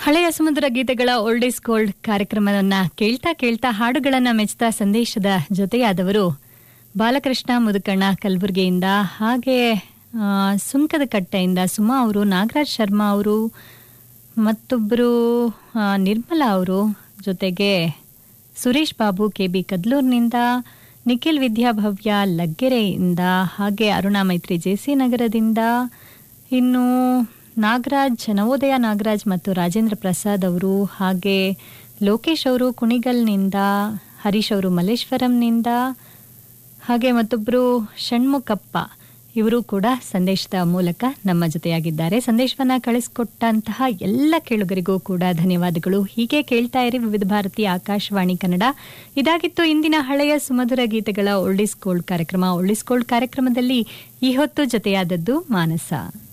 ಹಳೆಯ ಸಮುದ್ರ ಗೀತೆಗಳ ಓಲ್ಡ್ ಇಸ್ ಗೋಲ್ಡ್ ಕಾರ್ಯಕ್ರಮವನ್ನ ಕೇಳ್ತಾ ಕೇಳ್ತಾ ಹಾಡುಗಳನ್ನ ಮೆಚ್ತಾ ಸಂದೇಶದ ಜೊತೆಯಾದವರು ಬಾಲಕೃಷ್ಣ ಮುದುಕಣ್ಣ ಕಲಬುರಗಿಯಿಂದ ಹಾಗೆ ಆ, ಸುಂಕದ ಕಟ್ಟೆಯಿಂದ ಸುಮಾ ಅವರು ನಾಗರಾಜ್ ಶರ್ಮಾ ಅವರು ಮತ್ತೊಬ್ಬರು ಆ, ನಿರ್ಮಲಾ ಅವರು ಜೊತೆಗೆ ಸುರೇಶ್ ಬಾಬು ಕೆ ಬಿ ಕದ್ಲೂರಿನಿಂದ ನಿಖಿಲ್ ವಿದ್ಯಾಭವ್ಯ ಲಗ್ಗೆರೆಯಿಂದ ಹಾಗೆ ಅರುಣಾ ಮೈತ್ರಿ ಜೆಸಿ ನಗರದಿಂದ ಇನ್ನು ನಾಗರಾಜ್ ನವೋದಯ ನಾಗರಾಜ್ ಮತ್ತು ರಾಜೇಂದ್ರ ಪ್ರಸಾದ್ ಅವರು ಹಾಗೆ ಲೋಕೇಶ್ ಅವರು ಕುಣಿಗಲ್ನಿಂದ ಹರೀಶ್ ಅವರು ಮಲ್ಲೇಶ್ವರಂನಿಂದ ಹಾಗೆ ಮತ್ತೊಬ್ಬರು ಷಣ್ಮುಖಪ್ಪ ಇವರು ಕೂಡ ಸಂದೇಶದ ಮೂಲಕ ನಮ್ಮ ಜೊತೆಯಾಗಿದ್ದಾರೆ ಸಂದೇಶವನ್ನ ಕಳಿಸ್ಕೊಟ್ಟಂತಹ ಎಲ್ಲ ಕೇಳುಗರಿಗೂ ಕೂಡ ಧನ್ಯವಾದಗಳು ಹೀಗೆ ಕೇಳ್ತಾ ಇರಿ ವಿವಿಧ ಭಾರತಿ ಆಕಾಶವಾಣಿ ಕನ್ನಡ ಇದಾಗಿತ್ತು ಇಂದಿನ ಹಳೆಯ ಸುಮಧುರ ಗೀತೆಗಳ ಓಲ್ಡಿಸ್ ಗೋಲ್ಡ್ ಕಾರ್ಯಕ್ರಮ ಓಲ್ಡಿಸ್ ಗೋಲ್ಡ್ ಕಾರ್ಯಕ್ರಮದಲ್ಲಿ ಈ ಹೊತ್ತು ಜೊತೆಯಾದದ್ದು ಮಾನಸ